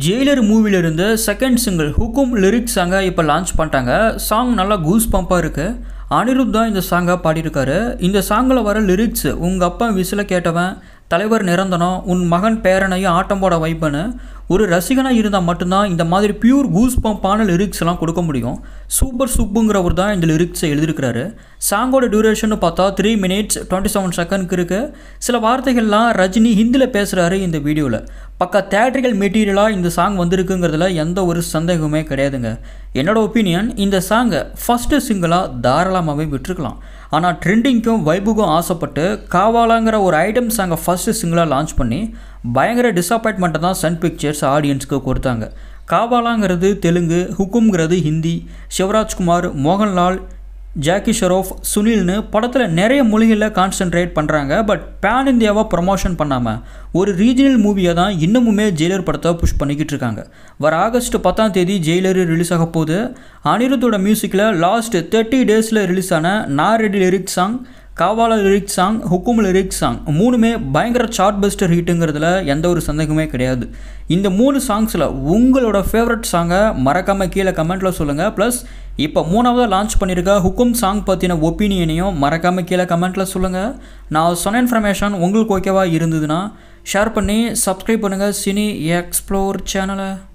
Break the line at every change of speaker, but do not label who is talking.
Jailer மூவில இருந்து second single ஹுக்கும் லிரிக்ஸ் சாங்கை இப்போ லான்ச் பண்ணிட்டாங்க சாங் நல்லா கூஸ் பம்பாக இருக்குது அனிருத் தான் இந்த சாங்கை பாடியிருக்காரு இந்த சாங்கில் வர லிரிக்ஸ் உங்கள் அப்பா விசில கேட்டவன் தலைவர் நிரந்தனம் உன் மகன் பேரனையும் ஆட்டம் போட வைப்பன்னு ஒரு ரசிகனாக இருந்தால் மட்டும்தான் இந்த மாதிரி பியூர் கூஸ் பம்பான லிரிக்ஸ்லாம் கொடுக்க முடியும் சூப்பர் சூப்புங்கிறவர் தான் இந்த லிரிக்ஸை எழுதியிருக்கிறாரு சாங்கோட டியூரேஷன் பார்த்தா த்ரீ மினிட்ஸ் டுவெண்ட்டி செவன் செகண்ட்க்கு இருக்குது சில வார்த்தைகள்லாம் ரஜினி ஹிந்தியில் பேசுகிறாரு இந்த வீடியோவில் பக்கா தேட்ரிக்கல் மெட்டீரியலாக இந்த சாங் வந்திருக்குங்கிறதுல எந்த ஒரு சந்தேகமே கிடையாதுங்க என்னோட ஒப்பீனியன் இந்த சாங்கை ஃபஸ்ட்டு சிங்கிளாக தாராளமாகவே விட்டுருக்கலாம் ஆனால் ட்ரெண்டிங்க்கும் வைபுக்கும் ஆசைப்பட்டு காவாலாங்கிற ஒரு ஐட்டம் சாங்கை ஃபஸ்ட்டு சிங்கிளாக லான்ச் பண்ணி பயங்கர டிசப்பாயின்மெண்ட்டை தான் சன் பிக்சர்ஸ் ஆடியன்ஸ்க்கு கொடுத்தாங்க காவாலாங்கிறது தெலுங்கு ஹுக்கும்ங்கிறது ஹிந்தி சிவராஜ்குமார் மோகன்லால் ஜாக்கி ஷெரோஃப் சுனில்னு படத்தில் நிறைய மொழிகளில் கான்சென்ட்ரேட் பண்ணுறாங்க பட் பேன் இந்தியாவாக ப்ரமோஷன் பண்ணாமல் ஒரு ரீஜனல் மூவியை தான் இன்னமுமே ஜெயிலர் படத்தை புஷ் பண்ணிக்கிட்டு இருக்காங்க வர ஆகஸ்ட் பத்தாம் தேதி ஜெயிலர் ரிலீஸ் ஆக போகுது அனிருத்தோட மியூசிக்கில் லாஸ்ட் தேர்ட்டி டேஸில் ரிலீஸ் ஆன நான் ready lyric song Kaavaalaa lyric song Hukum lyric song மூணுமே பயங்கர சார்ட் பஸ்டர் ஹிட்டுங்கிறதுல எந்த ஒரு சந்தேகமே கிடையாது இந்த மூணு சாங்ஸில் உங்களோட ஃபேவரட் சாங்கை மறக்காமல் கீழே கமெண்ட்டில் சொல்லுங்கள் ப்ளஸ் இப்போ மூணாவதாக லான்ச் பண்ணியிருக்க ஹுக்கும் சாங் பற்றின ஒப்பீனியனையும் மறக்காமல் கீழே கமெண்ட்டில் சொல்லுங்கள் நான் சொன்ன இன்ஃபர்மேஷன் உங்களுக்கு ஓகேவா இருந்ததுன்னா ஷேர் பண்ணி சப்ஸ்கிரைப் பண்ணுங்கள் சினி எக்ஸ்ப்ளோர் சேனலை